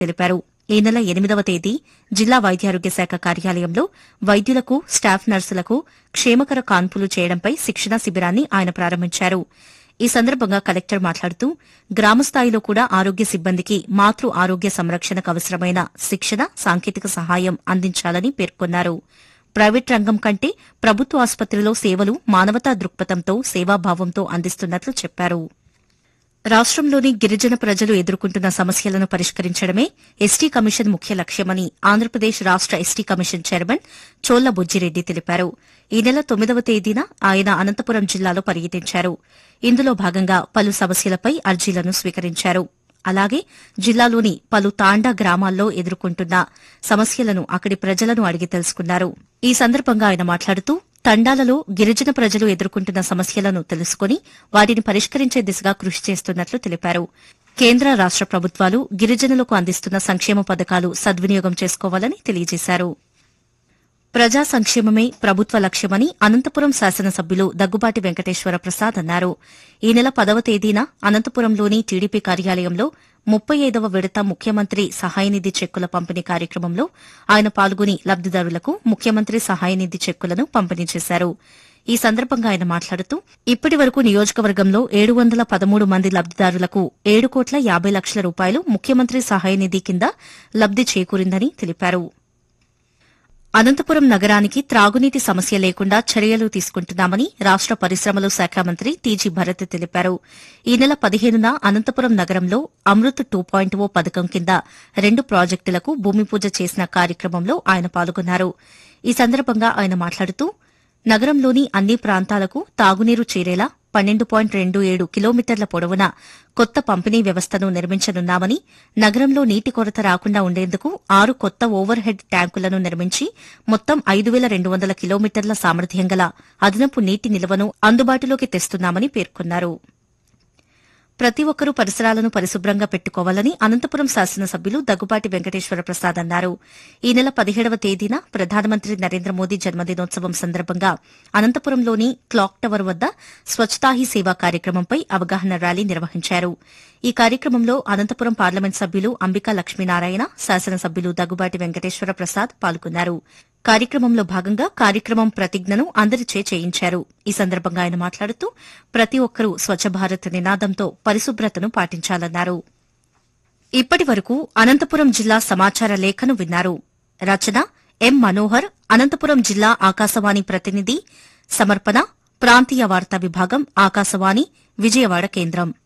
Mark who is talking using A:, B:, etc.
A: తెలిపారు ఈ నెల ఎనిమిదవ తేదీ జిల్లా వైద్యారోగ్య శాఖ కార్యాలయంలో వైద్యులకు స్టాఫ్ నర్సులకు క్షేమకర కాన్పులు చేయడంపై శిక్షణా శిబిరాన్ని ఆయన ప్రారంభించారు ఈ సందర్భంగా కలెక్టర్ మాట్లాడుతూ గ్రామస్థాయిలో కూడా ఆరోగ్య సిబ్బందికి మాతృ ఆరోగ్య సంరక్షణకు అవసరమైన శిక్షణ సాంకేతిక సహాయం అందించాలని పేర్కొన్నారు ప్రైవేట్ రంగం కంటే ప్రభుత్వ ఆసుపత్రిలో సేవలు మానవతా దృక్పథంతో సేవాభావంతో అందిస్తున్నట్లు చెప్పారు రాష్ట్రంలోని గిరిజన ప్రజలు ఎదుర్కొంటున్న సమస్యలను పరిష్కరించడమే ఎస్టీ కమిషన్ ముఖ్య లక్ష్యమని ఆంధ్రప్రదేశ్ రాష్ట ఎస్టీ కమిషన్ చైర్మన్ చోళ్ల బుజ్జిరెడ్డి తెలిపారు ఈ నెల తొమ్మిదవ తేదీన ఆయన అనంతపురం జిల్లాలో పర్యటించారు ఇందులో భాగంగా పలు సమస్యలపై అర్జీలను స్వీకరించారు అలాగే జిల్లాలోని పలు తాండా గ్రామాల్లో ఎదుర్కొంటున్న సమస్యలను అక్కడి ప్రజలను అడిగి తెలుసుకున్నారు ఈ సందర్భంగా ఆయన మాట్లాడుతూ తండాలలో గిరిజన ప్రజలు ఎదుర్కొంటున్న సమస్యలను తెలుసుకుని వాటిని పరిష్కరించే దిశగా కృషి చేస్తున్నట్లు తెలిపారు కేంద్ర రాష్ట ప్రభుత్వాలు గిరిజనులకు అందిస్తున్న సంక్షేమ పథకాలు సద్వినియోగం చేసుకోవాలని తెలియజేశారు ప్రజా సంక్షేమమే ప్రభుత్వ లక్ష్యమని అనంతపురం శాసనసభ్యులు దగ్గుబాటి వెంకటేశ్వర ప్రసాద్ అన్నారు ఈ నెల పదవ తేదీన అనంతపురంలోని టీడీపీ కార్యాలయంలో ముప్పై ఐదవ విడత ముఖ్యమంత్రి సహాయనిధి చెక్కుల పంపిణీ కార్యక్రమంలో ఆయన పాల్గొని లబ్దిదారులకు ముఖ్యమంత్రి సహాయనిధి చెక్కులను పంపిణీ చేశారు ఈ సందర్భంగా ఆయన మాట్లాడుతూ ఇప్పటి వరకు నియోజకవర్గంలో ఏడు వందల పదమూడు మంది లబ్దిదారులకు ఏడు కోట్ల యాబై లక్షల రూపాయలు ముఖ్యమంత్రి సహాయనిధి కింద లబ్ది చేకూరిందని తెలిపారు అనంతపురం నగరానికి త్రాగునీటి సమస్య లేకుండా చర్యలు తీసుకుంటున్నామని రాష్ట పరిశ్రమల శాఖ మంత్రి టీజీ భరత్ తెలిపారు ఈ నెల పదిహేనున అనంతపురం నగరంలో అమృత్ టూ పాయింట్ ఓ పథకం కింద రెండు ప్రాజెక్టులకు భూమి పూజ చేసిన కార్యక్రమంలో ఆయన పాల్గొన్నారు ఈ సందర్భంగా ఆయన మాట్లాడుతూ నగరంలోని అన్ని ప్రాంతాలకు తాగునీరు చేరేలా పన్నెండు పాయింట్ రెండు ఏడు కిలోమీటర్ల పొడవున కొత్త పంపిణీ వ్యవస్థను నిర్మించనున్నామని నగరంలో నీటి కొరత రాకుండా ఉండేందుకు ఆరు కొత్త ఓవర్ హెడ్ ట్యాంకులను నిర్మించి మొత్తం ఐదు వేల రెండు వందల కిలోమీటర్ల సామర్థ్యం గల అదనపు నీటి నిల్వను అందుబాటులోకి తెస్తున్నామని పేర్కొన్నారు ప్రతి ఒక్కరూ పరిసరాలను పరిశుభ్రంగా పెట్టుకోవాలని అనంతపురం శాసనసభ్యులు దగ్గుబాటి వెంకటేశ్వర ప్రసాద్ అన్నారు ఈ నెల పదిహేడవ తేదీన ప్రధానమంత్రి నరేంద్ర మోదీ జన్మదినోత్సవం సందర్భంగా అనంతపురంలోని క్లాక్ టవర్ వద్ద స్వచ్ఛతా హీ సేవా కార్యక్రమంపై అవగాహన ర్యాలీ నిర్వహించారు ఈ కార్యక్రమంలో అనంతపురం పార్లమెంట్ సభ్యులు అంబికా లక్ష్మీనారాయణ శాసనసభ్యులు దగ్గుబాటి వెంకటేశ్వర ప్రసాద్ పాల్గొన్నారు కార్యక్రమంలో భాగంగా కార్యక్రమం ప్రతిజ్ఞను అందరిచే చేయించారు ఈ సందర్భంగా ఆయన మాట్లాడుతూ ప్రతి ఒక్కరూ స్వచ్ఛ భారత్ నినాదంతో పరిశుభ్రతను పాటించాలన్నారు ఇప్పటి వరకు అనంతపురం జిల్లా సమాచార లేఖను విన్నారు రచన ఎం మనోహర్ అనంతపురం జిల్లా ఆకాశవాణి ప్రతినిధి సమర్పణ ప్రాంతీయ వార్తా విభాగం ఆకాశవాణి విజయవాడ కేంద్రం